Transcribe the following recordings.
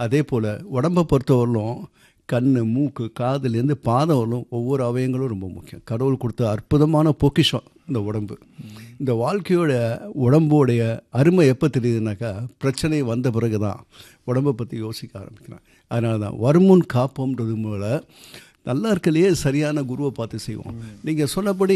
அதே போல் உடம்பை பொறுத்தவரையிலும் கண் மூக்கு காதுலேருந்து பாதம் வரலும் ஒவ்வொரு அவயங்களும் ரொம்ப முக்கியம் கடவுள் கொடுத்த அற்புதமான பொக்கிஷம் இந்த உடம்பு இந்த வாழ்க்கையோட உடம்போடைய அருமை எப்போ தெரியுதுனாக்கா பிரச்சனை வந்த பிறகு தான் உடம்பை பற்றி யோசிக்க ஆரம்பிக்கிறான் அதனால தான் வருமுன் காப்போம்ன்றது போல நல்லா இருக்கலையே சரியான குருவை பார்த்து செய்வோம் நீங்கள் சொன்னபடி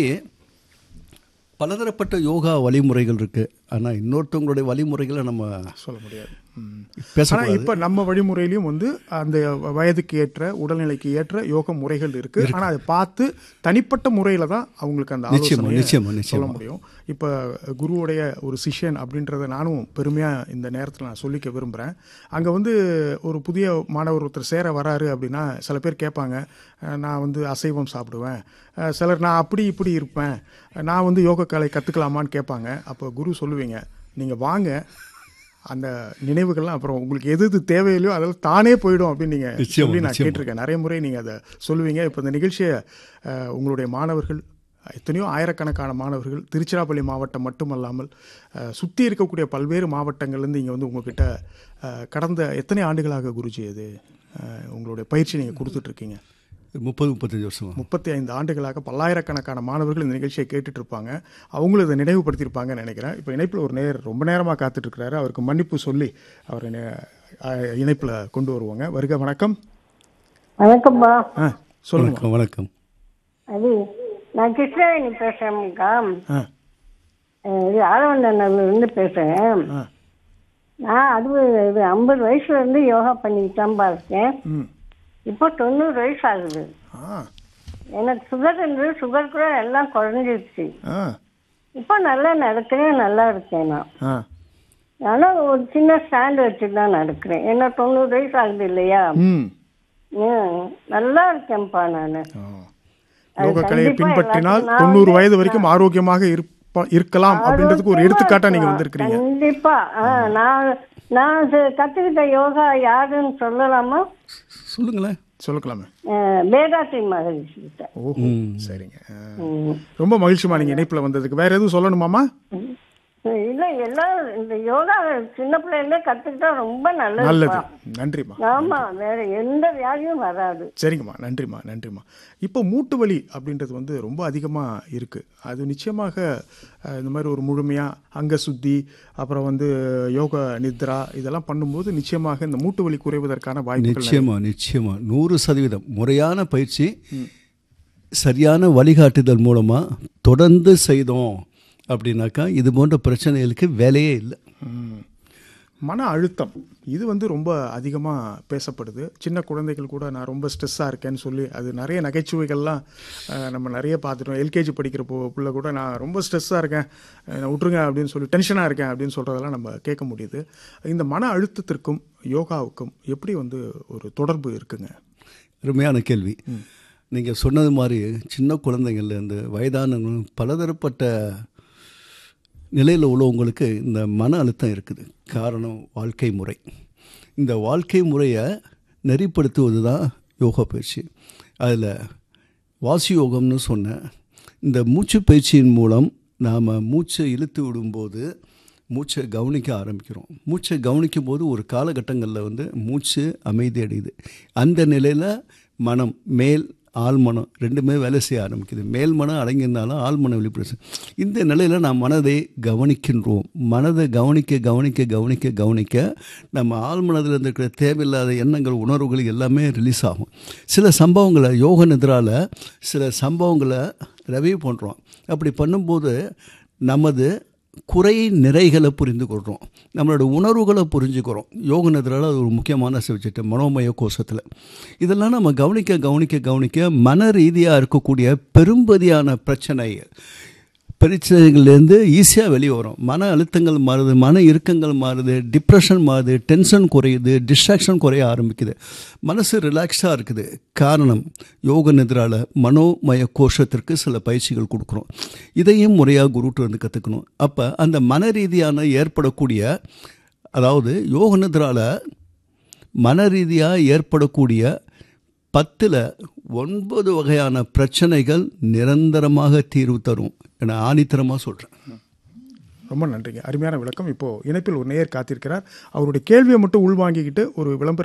பலதரப்பட்ட யோகா வழிமுறைகள் இருக்குது ஆனால் இன்னொருத்தவங்களுடைய வழிமுறைகளை நம்ம சொல்ல முடியாது ம். பேசக்கூடாது. ஆனா இப்ப நம்ம வழிமுறையிலையும் வந்து அந்த வயதுக்கு ஏற்ற உடல்நிலைக்கு ஏற்ற யோக முறைகள் இருக்கு ஆனா அதை பார்த்து தனிப்பட்ட முறையில தான் அவங்களுக்கு அந்த நிச்சயமா, ஆலோசனையை நிச்சயமா, சொல்ல நிச்சயமா. முடியும் இப்ப குருவுடைய ஒரு சிஷ்யன் அப்படின்றத நானும் பெருமையா இந்த நேரத்தில் நான் சொல்லிக்க விரும்புறேன் அங்க வந்து ஒரு புதிய மாணவர் ஒருத்தர் சேர வராரு அப்படின்னா சில பேர் கேட்பாங்க அஹ், நான் வந்து அசைவம் சாப்பிடுவேன் அஹ், சிலர் நான் அப்படி இப்படி இருப்பேன் நான் வந்து யோக கலை கத்துக்கலாமான்னு கேட்பாங்க அப்போ குரு சொல்லுவீங்க நீங்க வாங்க அந்த நினைவுகள்லாம் அப்புறம் உங்களுக்கு எது எது தேவையில்லையோ அதெல்லாம் தானே போயிடும் அப்படின்னு நீங்க நிச்சயமா, சொல்லி நான் நிச்சயமா. கேட்டிருக்கேன் நிறைய முறை நீங்க அதை சொல்லுவீங்க இப்போ இந்த நிகழ்ச்சியை அஹ், உங்களுடைய மாணவர்கள் எத்தனையோ ஆயிரக்கணக்கான மாணவர்கள் திருச்சிராப்பள்ளி மாவட்டம் மட்டுமல்லாமல் அஹ், சுத்தி இருக்கக்கூடிய பல்வேறு மாவட்டங்கள்லேருந்து இங்கே வந்து உங்ககிட்ட அஹ், கடந்த எத்தனை ஆண்டுகளாக குருஜி அது அஹ், உங்களுடைய பயிற்சி நீங்கள் கொடுத்துட்டு இருக்கீங்க முப்பது முப்பத்தஞ்சு வருஷமா முப்பத்தி ஐந்து ஆண்டுகளாக பல்லாயிரக்கணக்கான மாணவர்கள் இந்த நிகழ்ச்சியை கேட்டுட்டு இருப்பாங்க அவங்களும் இதை நினைவுபடுத்தியிருப்பாங்கன்னு நினைக்கிறேன் இப்போ இணைப்பில் ஒரு நேர் ரொம்ப நேரமாக காத்துட்டு இருக்கிறாரு அவருக்கு மன்னிப்பு சொல்லி அவரை இணைப்பில் கொண்டு வருவாங்க வருக வணக்கம் வணக்கம்ப்பா ஆ சொல்லுங்க வணக்கம் வணக்கம் அது நான் கிருஷ்ணவேணி பேசுறேன்க்கா ஆ அஹ் இது ஆலவந்தனூர்ல இருந்து பேசுறேன் ஆ நான் அது இது ஐம்பது வயசுல இருந்து யோகா பண்ணிட்டு தான்ப்பா இருக்கேன் ம் இப்போ தொண்ணூறு வயசு ஆகுது ஆ எனக்கு சுகர் இருந்தது சுகர் கூட எல்லாம் குறைஞ்சிருச்சு ஆ இப்போ நல்லா நடக்கிறேன் நல்லா இருக்கேன் நான் ஆ ஆனால் ஒரு சின்ன ஸ்டாண்ட் வச்சுட்டு தான் நடக்கிறேன் ஏன்னா தொண்ணூறு வயசு ஆகுது இல்லையா ம் ம், நல்லா இருக்கேன்ப்பா நான் ஆ. அது யோக கலையை கண்டிப்பா பின்பற்றினால் எல்லாத்துக்கும் நான் தொண்ணூறு வந்து- வயது வரைக்கும் ஆரோக்கியமாக இருப்ப இருக்கலாம் அப்படின்றதுக்கு ஒரு எடுத்துக்காட்டா நீங்க வந்திருக்கிறீங்க கண்டிப்பா ஆ, நான் நான் அது கத்துக்கிட்ட யோகா யாருன்னு சொல்லலாமா சொல்லுங்களேன் சொல்லலாமே அஹ், வேதாத்ரி மகரிஷி கிட்ட ஓஹோ சரிங்க ஆ. ம். ரொம்ப மகிழ்ச்சிமா நீங்க இணைப்புல வந்ததுக்கு வேற எதுவும் சொல்லணுமாமா இல்ல எல்லாம் இந்த யோகா சின்ன பிள்ளைல கத்துக்கிட்டா ரொம்ப நல்லது நல்லதுப்பா நன்றிம்மா ஆமா வேற எந்த வியாதியும் வராது சரிங்கம்மா நன்றிம்மா நன்றிம்மா இப்போ மூட்டு வலி அப்படின்றது வந்து ரொம்ப அதிகமாக இருக்குது அது நிச்சயமாக அஹ், இந்த மாதிரி ஒரு முழுமையாக அங்க சுத்தி அப்புறம் வந்து யோக நித்ரா இதெல்லாம் பண்ணும்போது நிச்சயமாக இந்த மூட்டு வலி குறைவதற்கான வாய்ப்புகள் நிச்சயமா நிச்சயமா நூறு சதவீதம் முறையான பயிற்சி சரியான வழிகாட்டுதல் மூலமாக தொடர்ந்து செய்தோம் அப்படின்னாக்கா இது போன்ற பிரச்சனைகளுக்கு வேலையே இல்லை ம். மன அழுத்தம் இது வந்து ரொம்ப அதிகமாக பேசப்படுது சின்ன குழந்தைகள் கூட நான் ரொம்ப ஸ்ட்ரெஸ்ஸாக இருக்கேன்னு சொல்லி அது நிறைய நகைச்சுவைகள்லாம் அஹ், நம்ம நிறைய பார்த்துட்டோம் எல்கேஜி படிக்கிற போ பிள்ளை கூட நான் ரொம்ப ஸ்ட்ரெஸ்ஸாக இருக்கேன் என்னை விட்டுருங்க அப்படின்னு சொல்லி டென்ஷனாக இருக்கேன் அப்படின்னு சொல்கிறதெல்லாம் நம்ம கேட்க முடியுது இந்த மன அழுத்தத்திற்கும் யோகாவுக்கும் எப்படி வந்து ஒரு தொடர்பு இருக்குங்க அருமையான கேள்வி நீங்கள் சொன்னது மாதிரி சின்ன குழந்தைங்கள்லேருந்து வயதானவங்க பலதரப்பட்ட நிலையில் உள்ளவங்களுக்கு இந்த மன அழுத்தம் இருக்குது காரணம் வாழ்க்கை முறை இந்த வாழ்க்கை முறையை நெறிப்படுத்துவது தான் யோகா பயிற்சி அதில் வாசி யோகம்னு சொன்னேன் இந்த மூச்சு பயிற்சியின் மூலம் நாம் மூச்சை இழுத்து விடும்போது மூச்சை கவனிக்க ஆரம்பிக்கிறோம் மூச்சை கவனிக்கும் போது ஒரு காலகட்டங்களில் வந்து மூச்சு அமைதி அடையுது அந்த நிலையில் மனம் மேல் ஆழ்மனம் ரெண்டுமே வேலை செய்ய ஆரம்பிக்குது மேல் மனம் அடங்கியிருந்தாலும் ஆழ்மனம் வெளிப்படுது இந்த நிலையில் நாம் மனதை கவனிக்கின்றோம் மனதை கவனிக்க கவனிக்க கவனிக்க கவனிக்க நம்ம ஆழ்மனதில் இருக்கிற தேவையில்லாத எண்ணங்கள் உணர்வுகள் எல்லாமே ரிலீஸ் ஆகும் சில சம்பவங்களை யோக நிதிரால சில சம்பவங்களை ரவி பண்ணுறோம் அப்படி பண்ணும்போது நமது குறை நிறைகளை புரிந்து கொள்கிறோம் நம்மளோட உணர்வுகளை புரிஞ்சுக்கிறோம் யோக நிதிரால் அது ஒரு முக்கியமான சப்ஜெக்ட் மனோமய கோஷத்தில் இதெல்லாம் நம்ம கவனிக்க கவனிக்க கவனிக்க மன ரீதியாக இருக்கக்கூடிய பெரும்பதியான பிரச்சனை பிரச்சனைகள்லேருந்து ஈஸியாக வெளியே வரும் மன அழுத்தங்கள் மாறுது மன இறுக்கங்கள் மாறுது டிப்ரெஷன் மாறுது டென்ஷன் குறையுது டிஸ்ட்ராக்ஷன் குறைய ஆரம்பிக்குது மனசு ரிலாக்ஸாக இருக்குது காரணம் யோக நிதிரால மனோமய கோஷத்திற்கு சில பயிற்சிகள் கொடுக்குறோம் இதையும் முறையாக குருட்டு வந்து கற்றுக்கணும் அப்போ அந்த மன ரீதியான ஏற்படக்கூடிய அதாவது யோக நிதிரால மன ரீதியாக ஏற்படக்கூடிய பத்தில் ஒன்பது வகையான பிரச்சனைகள் நிரந்தரமாக தீர்வு தரும் என ஆணித்தரமாக சொல்கிறேன் ரொம்ப நன்றிங்க அருமையான விளக்கம் இப்போ இணைப்பில் ஒரு நேயர் காத்திருக்கிறார் அவருடைய கேள்வியை மட்டும் உள்வாங்கிக்கிட்டு ஒரு விளம்பர